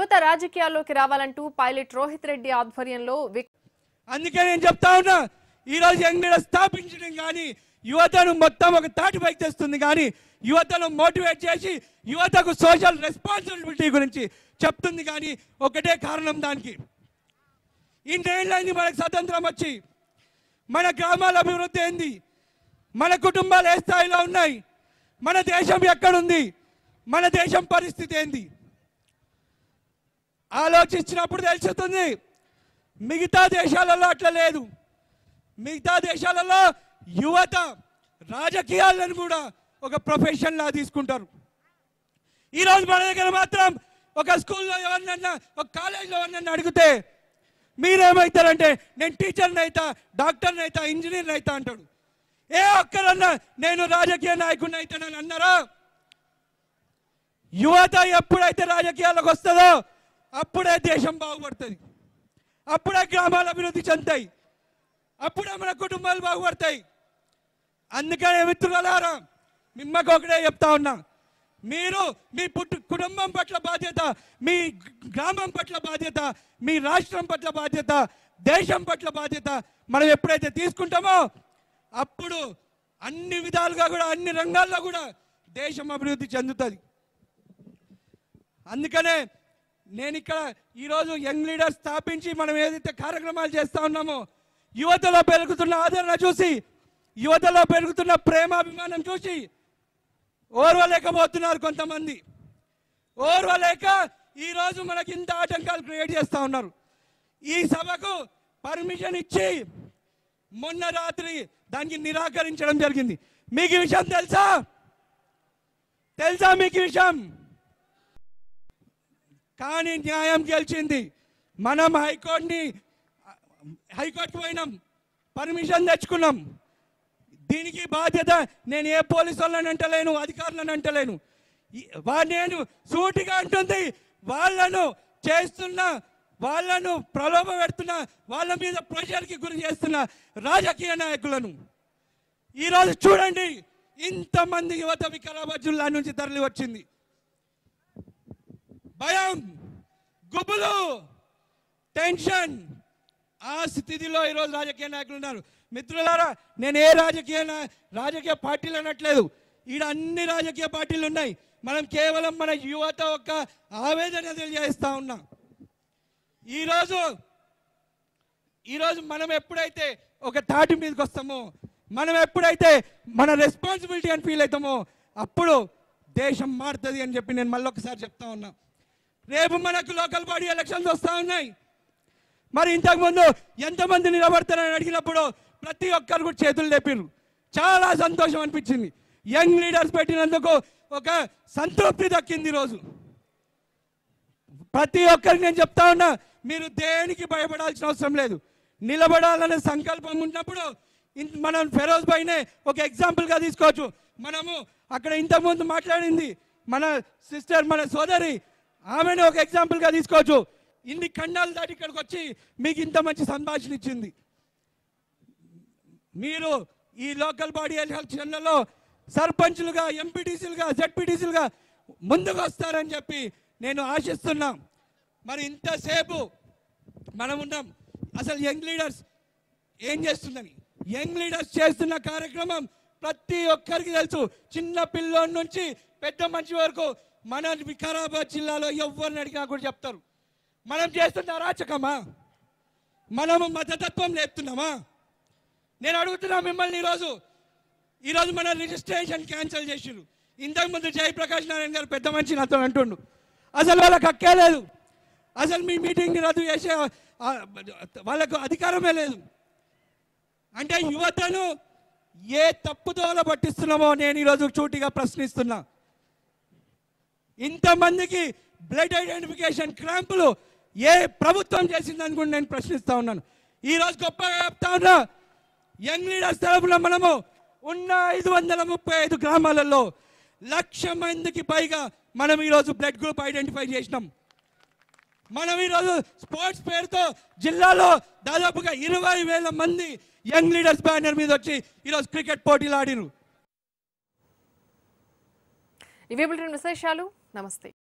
యువత రాజకీయాల్లోకి రావాలంటూ పైలట్ రోహిత్ రెడ్డి ఆధ్వర్యంలో విక్- అందుకే నేను చెప్తా ఉన్నా ఈరోజు యంగ్ లీడర్ స్థాపించడం కానీ యువతను మొత్తం ఒక తాటిపైకి తెస్తుంది కానీ యువతను మోటివేట్ చేసి యువతకు సోషల్ రెస్పాన్సిబిలిటీ గురించి చెప్తుంది కానీ ఒకటే కారణం దానికి ఇన్నేళ్ళైంది మనకు స్వతంత్రం వచ్చి మన గ్రామాల అభివృద్ధి ఏంది మన కుటుంబాలు ఏ స్థాయిలో ఉన్నాయి మన దేశం ఎక్కడుంది మన దేశం పరిస్థితి ఏంది ఆలోచించినప్పుడు తెలుస్తుంది మిగతా దేశాలలో అట్లా లేదు మిగతా దేశాలలో యువత రాజకీయాలను కూడా ఒక ప్రొఫెషన్ లా తీసుకుంటారు ఈరోజు మన దగ్గర మాత్రం ఒక స్కూల్లో ఎవరినన్నా ఒక కాలేజీలో ఎవరినన్నా అడిగితే మీరేమవుతారంటే నేను టీచర్ని అవుతా డాక్టర్ని అవుతా ఇంజనీర్ని అవుతా అంటాడు ఏ ఒక్కరన్నా నేను రాజకీయ నాయకుడిని అవుతానని అన్నారా యువత ఎప్పుడైతే రాజకీయాలకు వస్తుందో అప్పుడే దేశం బాగుపడుతుంది అప్పుడే గ్రామాలు అభివృద్ధి చెందుతాయి అప్పుడే మన కుటుంబాలు బాగుపడతాయి అందుకనే మిత్రులారా మిమ్మకు ఒకటే చెప్తా ఉన్నా మీరు మీ పుట్టు కుటుంబం పట్ల బాధ్యత మీ గ్రామం పట్ల బాధ్యత మీ రాష్ట్రం పట్ల బాధ్యత దేశం పట్ల బాధ్యత మనం ఎప్పుడైతే తీసుకుంటామో అప్పుడు అన్ని విధాలుగా కూడా అన్ని రంగాల్లో కూడా దేశం అభివృద్ధి చెందుతుంది అందుకనే నేను ఇక్కడ ఈరోజు యంగ్ లీడర్ స్థాపించి మనం ఏదైతే కార్యక్రమాలు చేస్తా ఉన్నామో యువతలో పెరుగుతున్న ఆదరణ చూసి యువతలో పెరుగుతున్న ప్రేమాభిమానం చూసి ఓర్వలేకపోతున్నారు కొంతమంది ఓర్వలేక ఈరోజు మనకి ఇంత ఆటంకాలు క్రియేట్ చేస్తూ ఉన్నారు ఈ సభకు పర్మిషన్ ఇచ్చి మొన్న రాత్రి దానికి నిరాకరించడం జరిగింది మీకు ఈ విషయం తెలుసా తెలుసా మీకు ఈ విషయం కానీ న్యాయం గెలిచింది మనం హైకోర్టుని హైకోర్టుకు పోయినాం పర్మిషన్ తెచ్చుకున్నాం దీనికి బాధ్యత నేను ఏ పోలీసు వాళ్ళని అంటలేను అధికారులను అంటలేను ఈ- వా- నేను సూటిగా అంటుంది వాళ్ళను చేస్తున్న వాళ్ళను ప్రలోభ పెడుతున్న వాళ్ళ మీద ప్రెషర్కి గురి చేస్తున్న రాజకీయ నాయకులను ఈరోజు చూడండి ఇంతమంది యువత వికారాబాద్ జిల్లా నుంచి తరలి వచ్చింది భయం గుబులు టెన్షన్ ఆ స్థితిలో ఈరోజు రాజకీయ నాయకులు ఉన్నారు మిత్రులారా నేను ఏ రాజకీయ నా- రాజకీయ పార్టీలు అనట్లేదు ఈడ అన్ని రాజకీయ పార్టీలు ఉన్నాయి మనం కేవలం మన యువత యొక్క ఆవేదన తెలియజేస్తా ఉన్నాం ఈరోజు ఈరోజు మనం ఎప్పుడైతే ఒక తాటి మీదకి వస్తామో మనం ఎప్పుడైతే మన రెస్పాన్సిబిలిటీ అని ఫీల్ అవుతామో అప్పుడు దేశం మారుతుంది అని చెప్పి నేను మళ్ళీ ఒకసారి చెప్తా ఉన్నా రేపు మనకు లోకల్ బాడీ ఎలక్షన్స్ వస్తూ ఉన్నాయి మరి ఇంతకుముందు ఎంతమంది నిలబడతారని అడిగినప్పుడు ప్రతి ఒక్కరు కూడా చేతులు లేపారు చాలా సంతోషం అనిపించింది యంగ్ లీడర్స్ పెట్టినందుకు ఒక సంతృప్తి దక్కింది ఈరోజు ప్రతి ఒక్కరికి నేను చెప్తా ఉన్నా మీరు దేనికి భయపడాల్సిన అవసరం లేదు నిలబడాలనే సంకల్పం ఉన్నప్పుడు ఇన్- మనం ఫెరోజ్ పైనే ఒక ఎగ్జాంపుల్గా తీసుకోవచ్చు మనము అక్కడ ఇంతకుముందు మాట్లాడింది మన సిస్టర్ మన సోదరి ఆమెను ఒక ఎగ్జాంపుల్గా తీసుకోవచ్చు ఇన్ని ఖండాలు దాటి ఇక్కడికి వచ్చి మీకు ఇంత మంచి సంభాషణ ఇచ్చింది మీరు ఈ లోకల్ బాడీ ఎలక్షన్లలో సర్పంచులుగా ఎంపీటీసీలుగా జెడ్పీటీసీలుగా ముందుకు వస్తారని చెప్పి నేను ఆశిస్తున్నా మరి ఇంతసేపు మనం ఉన్నాం అసలు యంగ్ లీడర్స్ ఏం చేస్తుందని యంగ్ లీడర్స్ చేస్తున్న కార్యక్రమం ప్రతి ఒక్కరికి తెలుసు చిన్న పిల్లోడి నుంచి పెద్ద మనిషి వరకు మన వికారాబాద్ జిల్లాలో ఎవరిని అడిగినా కూడా చెప్తారు మనం చేస్తున్న అరాచకమా మనము మతతత్వం లేపుతున్నామా నేను అడుగుతున్నా మిమ్మల్ని ఈరోజు ఈరోజు మన రిజిస్ట్రేషన్ క్యాన్సిల్ చేసిర్రు ఇంతకుముందు జయప్రకాష్ నారాయణ గారు పెద్ద మనిషి నాతో అంటుండు అసలు వాళ్ళకి హక్కే లేదు అసలు మీ మీటింగ్ని రద్దు చేసే ఆ, వాళ్ళకు అధికారమే లేదు అంటే యువతను ఏ తప్పుదోల పట్టిస్తున్నామో నేను ఈరోజు చూటిగా ప్రశ్నిస్తున్నా ఇంతమందికి బ్లడ్ ఐడెంటిఫికేషన్ క్యాంపులు ఏ ప్రభుత్వం చేసిందని కూడా నేను ప్రశ్నిస్తా ఉన్నాను ఈరోజు గొప్పగా చెప్తా ఉన్నా యంగ్ లీడర్స్ తరఫున మనము ఉన్న ఐదు వందల ముప్పై ఐదు గ్రామాలలో లక్ష మందికి పైగా మనం ఈరోజు బ్లడ్ గ్రూప్ ఐడెంటిఫై చేసినాం మనం ఈరోజు స్పోర్ట్స్ పేరుతో జిల్లాలో దాదాపుగా ఇరవై వేల మంది యంగ్ లీడర్స్ బ్యానర్ మీద వచ్చి ఈరోజు క్రికెట్ పోటీలు ఆడిరు ఇవే బులెటిన్ విశేషాలు నమస్తే